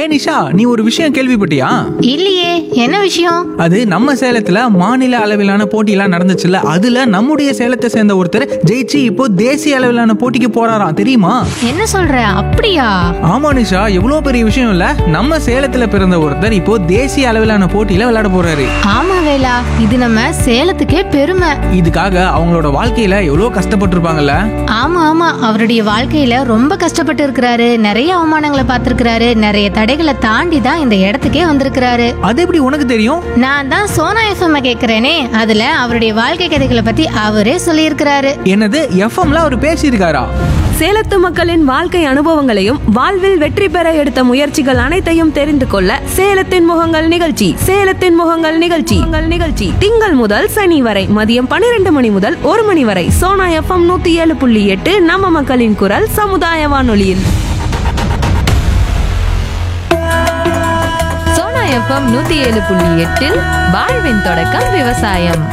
ஹே நிஷா நீ ஒரு விஷயம் கேள்விப்பட்டியா இல்லையே என்ன விஷயம் அது நம்ம சேலத்துல மாநில அளவிலான போட்டியெல்லாம் நடந்துச்சுல்ல அதுல நம்முடைய சேலத்தை சேர்ந்த ஒருத்தர் ஜெயிச்சு இப்போ தேசிய அளவிலான போட்டிக்கு போறாராம் தெரியுமா என்ன சொல்ற அப்படியா ஆமா நிஷா எவ்வளோ பெரிய விஷயம் இல்ல நம்ம சேலத்துல பிறந்த ஒருத்தர் இப்போ தேசிய அளவிலான போட்டியில விளையாட போறாரு ஆமா வேலா இது நம்ம சேலத்துக்கே பெருமை இதுக்காக அவங்களோட வாழ்க்கையில எவ்வளோ கஷ்டப்பட்டிருப்பாங்கல்ல ஆமா ஆமா அவருடைய வாழ்க்கையில ரொம்ப கஷ்டப்பட்டு இருக்கிறாரு நிறைய அவமானங்களை பார்த்திருக்கிறாரு நிறைய தடைகளை தாண்டி தான் இந்த இடத்துக்கே வந்திருக்கிறாரு அது எப்படி உனக்கு தெரியும் நான் தான் சோனா எஃப்எம் கேக்குறேனே அதுல அவருடைய வாழ்க்கை கதைகளை பத்தி அவரே சொல்லியிருக்கிறாரு என்னது எஃப்எம்ல அவர் பேசியிருக்காரா சேலத்து மக்களின் வாழ்க்கை அனுபவங்களையும் வாழ்வில் வெற்றி பெற எடுத்த முயற்சிகள் அனைத்தையும் தெரிந்து கொள்ள சேலத்தின் முகங்கள் நிகழ்ச்சி சேலத்தின் முகங்கள் நிகழ்ச்சி உங்கள் நிகழ்ச்சி திங்கள் முதல் சனி வரை மதியம் பன்னிரண்டு மணி முதல் ஒரு மணி வரை சோனா எஃப்எம் நூத்தி ஏழு புள்ளி எட்டு நம்ம மக்களின் குரல் சமுதாய வானொலியில் சோனா எஃப்எம் நூத்தி ஏழு புள்ளி எட்டில் வாழ்வின் தொடக்கம் விவசாயம்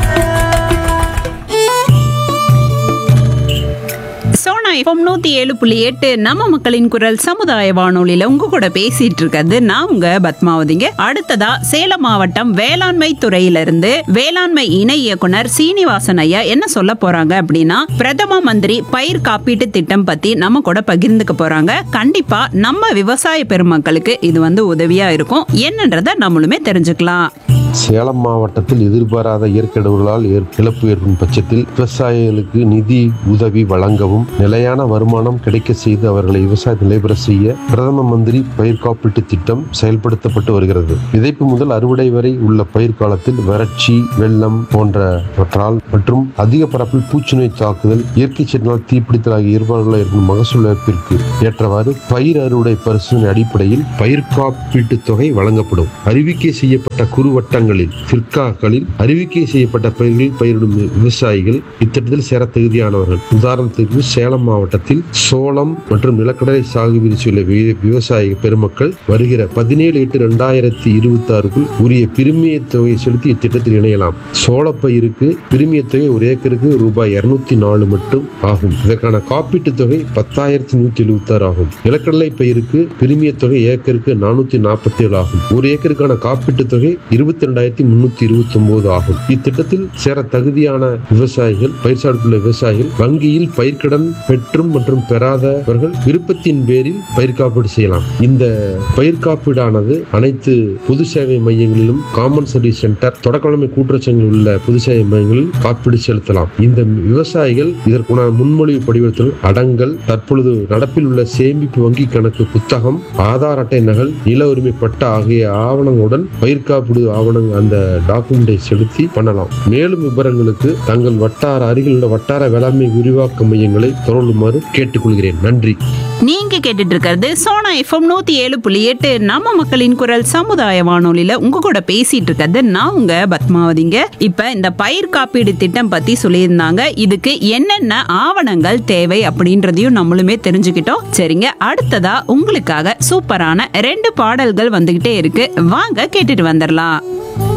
சோனா எஃப்எம் நூத்தி ஏழு புள்ளி எட்டு நம்ம மக்களின் குரல் சமுதாய வானொலியில உங்க கூட பேசிட்டு இருக்கிறது நான் உங்க பத்மாவதிங்க அடுத்ததா சேலம் மாவட்டம் வேளாண்மை துறையிலிருந்து வேளாண்மை இணை இயக்குனர் சீனிவாசன் ஐயா என்ன சொல்ல போறாங்க அப்படின்னா பிரதம மந்திரி பயிர் காப்பீட்டு திட்டம் பத்தி நம்ம கூட பகிர்ந்துக்க போறாங்க கண்டிப்பா நம்ம விவசாய பெருமக்களுக்கு இது வந்து உதவியா இருக்கும் என்னன்றத நம்மளுமே தெரிஞ்சுக்கலாம் சேலம் மாவட்டத்தில் எதிர்பாராத இயற்கையிடர்களால் ஏற்- இழப்பு ஏற்படும் பட்சத்தில் விவசாயிகளுக்கு நிதி உதவி வழங்கவும் நிலையான வருமானம் கிடைக்க செய்து அவர்களை விவசாயத்தில் நிலைபெற செய்ய பிரதம மந்திரி பயிர் காப்பீட்டு திட்டம் செயல்படுத்தப்பட்டு வருகிறது விதைப்பு முதல் அறுவடை வரை உள்ள பயிர் காலத்தில் வறட்சி வெள்ளம் போன்றவற்றால் மற்றும் அதிக பரப்பில் பூச்சி நோய் தாக்குதல் இயற்கை சீற்றினால் தீப்பிடித்தல் ஆகிய ஏற்பாடுகளால் ஏற்படும் மகசூல் இழப்பிற்கு ஏற்றவாறு பயிர் அறுவடை பரிசீலனை அடிப்படையில் பயிர் காப்பீட்டு தொகை வழங்கப்படும் அறிவிக்கை செய்யப்பட்ட குறு வட்டங்களில் பிற்காக்களில் அறிவிக்கை செய்யப்பட்ட பயிர்களில் பயிரிடும் விவசாயிகள் இத்திட்டத்தில் சேர தகுதியானவர்கள் உதாரணத்திற்கு சேலம் மாவட்டத்தில் சோளம் மற்றும் நிலக்கடலை சாகுபடி செய்யுள்ள வி- விவசாய பெருமக்கள் வருகிற பதினேழு எட்டு ரெண்டாயிரத்தி இருபத்தி ஆறுக்குள் உரிய பிரிமிய தொகை செலுத்தி இத்திட்டத்தில் இணையலாம் சோளப்பயிருக்கு பிரிமிய தொகை ஒரு ஏக்கருக்கு ரூபாய் இருநூத்தி நாலு மட்டும் ஆகும் இதற்கான காப்பீட்டு தொகை பத்தாயிரத்தி நூத்தி எழுபத்தி ஆறு ஆகும் நிலக்கடலை பயிருக்கு பிரிமிய தொகை ஏக்கருக்கு நானூத்தி நாற்பத்தி ஏழு ஆகும் ஒரு ஏக்கருக்கான காப்பீட்டு தொகை இருபத்தி ரெண்டாயிரத்தி முன்னூத்தி இருபத்தி ஒன்பது ஆகும் இத்திட்டத்தில் சேர தகுதியான விவசாயிகள் பயிர் சார்புள்ள விவசாயிகள் வங்கியில் பயிர்க்கடன் பெற்றும் மற்றும் பெறாதவர்கள் விருப்பத்தின் பேரில் பயிர் காப்பீடு செய்யலாம் இந்த பயிர் காப்பீடானது அனைத்து பொது சேவை மையங்களிலும் காமன் சர்வீஸ் சென்டர் தொடக்கநிலைமை கூட்டுறச்சங்களில் உள்ள பொது சேவை மையங்களில் காப்பீடு செலுத்தலாம் இந்த விவசாயிகள் இதற்குன முன்மொழிவு படிவத்தில் அடங்கல் தற்பொழுது நடப்பில் உள்ள சேமிப்பு வங்கி கணக்கு புத்தகம் ஆதார் அட்டை நகல் நில உரிமை பட்டா ஆகிய ஆவணங்களுடன் பயிர் காப்பீடு ஆவணம் அந்த டாக்குமெண்டை செலுத்தி பண்ணலாம் மேலும் விவரங்களுக்கு தங்கள் வட்டார அருகில் உள்ள வட்டார வேளாண்மை விரிவாக்க மையங்களை தொடர்புமாறு கேட்டுக்கொள்கிறேன் நன்றி நீங்க கேட்டுட்டு இருக்கிறது சோனா எஃப்எம் நூத்தி ஏழு புள்ளி எட்டு நம்ம மக்களின் குரல் சமுதாய வானொலியில உங்க கூட பேசிட்டு இருக்கிறது நான் உங்க பத்மாவதிங்க இப்ப இந்த பயிர் காப்பீடு திட்டம் பத்தி சொல்லியிருந்தாங்க இதுக்கு என்னென்ன ஆவணங்கள் தேவை அப்படின்றதையும் நம்மளுமே தெரிஞ்சுக்கிட்டோம் சரிங்க அடுத்ததா உங்களுக்காக சூப்பரான ரெண்டு பாடல்கள் வந்துகிட்டே இருக்கு வாங்க கேட்டுட்டு வந்துடலாம்